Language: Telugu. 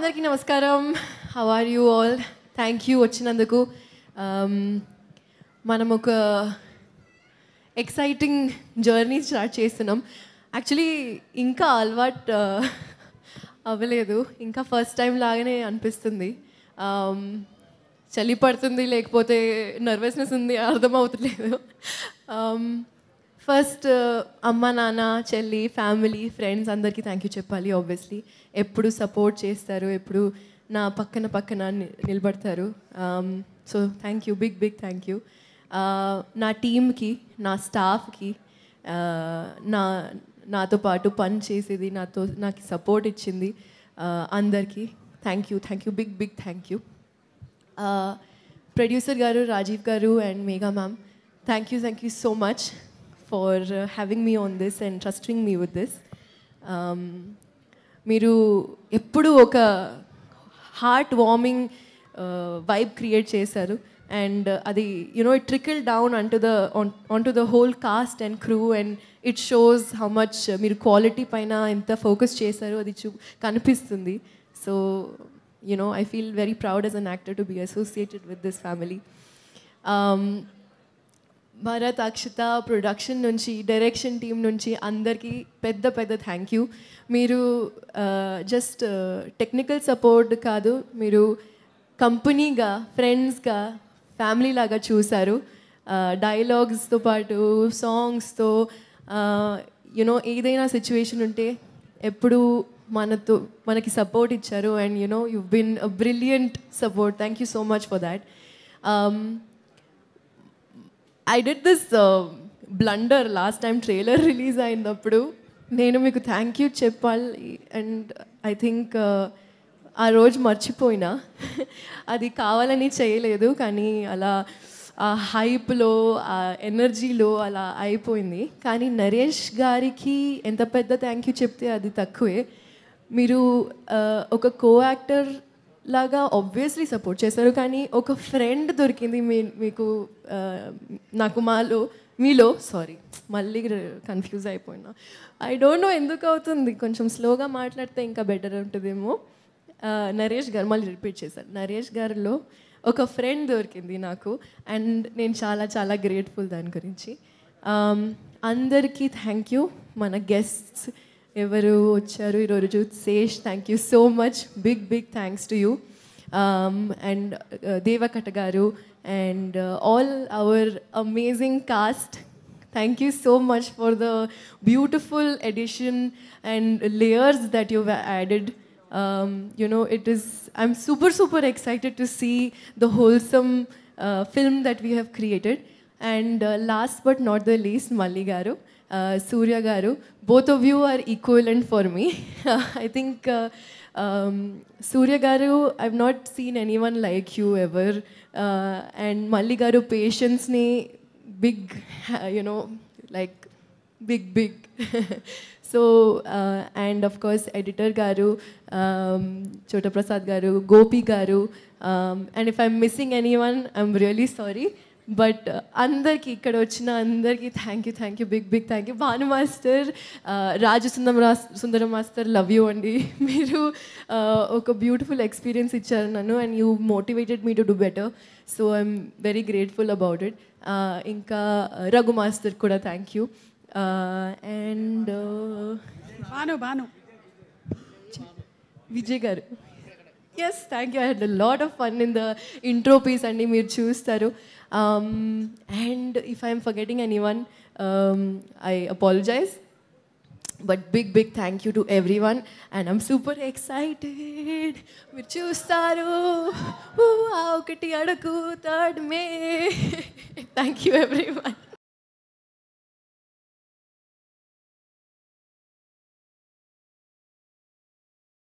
అందరికీ నమస్కారం how are you all thank you వచ్చినందుకు Um, మనం ఒక ఎక్సైటింగ్ జర్నీ స్టార్ట్ చేస్తున్నాం యాక్చువల్లీ ఇంకా అలవాట్ అవ్వలేదు ఇంకా ఫస్ట్ టైం లాగానే అనిపిస్తుంది Um, చలి పడుతుంది లేకపోతే నర్వస్నెస్ ఉంది అర్థమవుతలేదు ఫస్ట్ అమ్మ నాన్న చెల్లి ఫ్యామిలీ ఫ్రెండ్స్ అందరికీ థ్యాంక్ యూ చెప్పాలి ఆబ్వియస్లీ ఎప్పుడు సపోర్ట్ చేస్తారు ఎప్పుడు నా పక్కన పక్కన ని- నిలబడతారు so thank you big big thank you నా టీమ్కి నా స్టాఫ్కి నా నాతో పాటు పని చేసేది నాతో నాకు సపోర్ట్ ఇచ్చింది uh, అందరికీ thank you thank you big big thank you producer గారు రాజీవ్ గారు and Megha ma'am thank you thank you so much for having me on this and trusting me with this మీరు ఎప్పుడు ఒక హార్ట్ వార్మింగ్ వైబ్ క్రియేట్ చేశారు అండ్ అది you know it trickle down on to the on to the whole cast and crew and it shows how much మీరు క్వాలిటీ పైన ఎంత ఫోకస్ చేశారో అది చూ కనిపిస్తుంది so you know I feel very proud as an actor to be associated with this family Bharath Akshitha production నుంచి డైరెక్షన్ టీం నుంచి అందరికీ పెద్ద పెద్ద థ్యాంక్ యూ మీరు జస్ట్ టెక్నికల్ సపోర్ట్ కాదు మీరు కంపెనీగా ఫ్రెండ్స్గా ఫ్యామిలీ లాగా చూశారు డైలాగ్స్తో పాటు సాంగ్స్తో యునో ఏదైనా సిచ్యువేషన్ ఉంటే ఎప్పుడు మనతో మనకి సపోర్ట్ ఇచ్చారు and you know you been a brilliant support thank you so much for that I did this blunder last time trailer release అయినప్పుడు నేను మీకు థ్యాంక్ యూ చెప్పాలి అండ్ ఐ థింక్ ఆ రోజు మర్చిపోయినా అది కావాలని చేయలేదు కానీ అలా ఆ హైప్లో ఆ ఎనర్జీలో అలా అయిపోయింది కానీ నరేష్ గారికి ఎంత పెద్ద థ్యాంక్ యూ చెప్తే అది తక్కువే మీరు ఆ, ఒక కో యాక్టర్ లాగా ఆబ్వియస్లీ సపోర్ట్ చేశారు కానీ ఒక ఫ్రెండ్ దొరికింది మీ మీకు ఆ, నాకు మాలో మీలో సారీ మళ్ళీ కన్ఫ్యూజ్ అయిపోయినా ఐ డోంట్ నో ఎందుకు అవుతుంది కొంచెం స్లోగా మాట్లాడితే ఇంకా బెటర్ ఉంటుందేమో ఆ, నరేష్ గారు మళ్ళీ రిపీట్ చేశారు నరేష్ గారిలో ఒక ఫ్రెండ్ దొరికింది నాకు అండ్ నేను చాలా చాలా గ్రేట్ఫుల్ దాని గురించి Um, అందరికీ థ్యాంక్ యూ మన గెస్ట్స్ ఎవరు వచ్చారు ఈరోజు Sesh thank you so much big big thanks to you and Deva Katta గారు and all our amazing cast Thank you so much for the beautiful addition and layers that you've added. Um, you know, it is, I'm super, super excited to see the wholesome uh, film that we have created. And uh, last but not the least, Malli Garu, uh, Surya Garu, both of you are equivalent for me. I think uh, um, Surya Garu, I've not seen anyone like you ever. Uh, and Malli Garu, patience ni big, you know, like big, big. so, uh, and of course, editor Garu, um, Chota Prasad Garu, Gopi Garu, um, and if I'm missing anyone, I'm really sorry. But అందరికి ఇక్కడ వచ్చిన అందరికీ thank you thank you big big thank you Bhanu master Raju Sundaram రా సుందరం మాస్టర్ లవ్ యూ అండి మీరు uh, ఒక బ్యూటిఫుల్ ఎక్స్పీరియన్స్ ఇచ్చారు నన్ను and you motivated me to do better so I'm very grateful about it ఇంకా రఘు మాస్టర్ కూడా thank you and Bhanu Bhanu Vijay గారు yes thank you I had lot of fun in the intro piece అండి మీరు చూస్తారు and if I'm forgetting anyone I apologize but big big thank you to everyone and I'm super excited మీరు చూస్తారు ఊ, ఆ ఒకటి అడుగు third May thank you every one